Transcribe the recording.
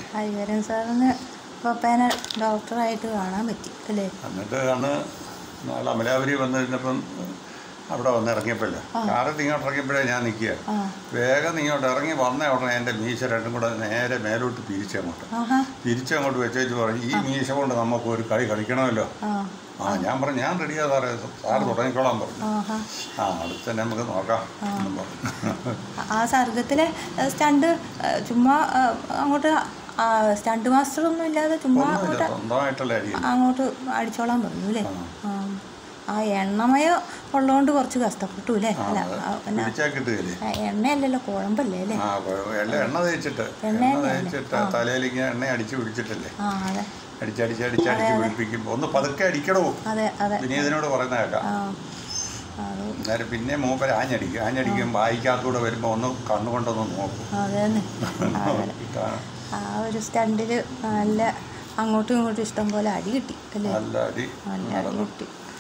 ഹരിഹരൻ സാറിന് പപ്പേനെ ഡോക്ടറായിട്ട് കാണാൻ പറ്റി അല്ലേ എന്നിട്ട് അന്ന് നാളെ അമലാപുരി വന്നു കഴിഞ്ഞപ്പം അവിടെ വന്ന് ഇറങ്ങിയപ്പോഴേ കാറിൽ ഇങ്ങോട്ട് ഇറങ്ങിയപ്പോഴേ ഞാൻ നിൽക്കുക ആ വേഗം ഇങ്ങോട്ട് ഇറങ്ങി വന്ന ഉടനെ എൻ്റെ മീശ രണ്ടും കൂടെ നേരെ മേലോട്ട് പിരിച്ചങ്ങോട്ട് ആഹാ തിരിച്ചങ്ങോട്ട് വെച്ചേച്ച് പറഞ്ഞു ഈ മീശ കൊണ്ട് നമുക്ക് ഒരു കളി കളിക്കണമല്ലോ ആ ആ ഞാൻ പറഞ്ഞു ഞാൻ റെഡിയാ സാറേ സാറ് തുടങ്ങിക്കോളാൻ പറഞ്ഞു ആഹാ ആ അടുത്ത് തന്നെ നമുക്ക് നോക്കാം എന്നും പറഞ്ഞു ആ സർഗത്തിലെ സ്റ്റണ്ട് ചുമ്മാ ആ, അങ്ങോട്ട് ആ, സ്റ്റണ്ട് മാസ്റ്റർ ഒന്നും ഇല്ലാതെ ചുമ്മാ ഒന്നുമില്ല അങ്ങോട്ട് സ്വന്തമായിട്ടുള്ള അരി അങ്ങോട്ട് അടിച്ചോളാൻ പറഞ്ഞു അല്ലേ ആ. ആ എണ്ണമയ ഉള്ളതുകൊണ്ട് കുറച്ച് കഷ്ടപ്പെട്ടു അല്ലേ അല്ല ആ, പിന്നെ പിടിച്ചാൽ കിട്ടുകയില്ലേ ആ, എണ്ണയല്ലല്ലോ കുഴമ്പല്ലേ അല്ലേ ആ കുഴ- എണ്ണ എണ്ണ തേച്ചിട്ട് എണ്ണ എണ്ണ തന്നെയല്ലേ? തേച്ചിട്ട് തലയിൽ ഇങ്ങനെ എണ്ണ അടിച്ച് പിടിച്ചിട്ടല്ലേ ആ അതെ അടിച്ചടിച്ച് അടിച്ചടിച്ച് പിടിപ്പിക്കുമ്പോൾ ഒന്ന് പതുക്കെ അടിക്കണോ അതെ അതെ വിനീതനോട് പറയുന്ന കേൾക്കാം ആ അത് അന്നേരം പിന്നെ മൂപ്പര് ആഞ്ഞടിക്കും ആഞ്ഞടിക്കും വായിക്കാത്തൂടെ വരുമ്പോൾ ഒന്ന് കണ്ണുകൊണ്ടൊന്ന് നോക്കും അതെ തന്നെ അങ്ങനെ ഇതാണ് ആ ഒരു സ്റ്റണ്ടിൽ നല്ല അങ്ങോട്ടും ഇങ്ങോട്ടും ഇഷ്ടം പോലെ അടി കിട്ടി അല്ലേ നല്ല അടി നല്ല അടി കിട്ടി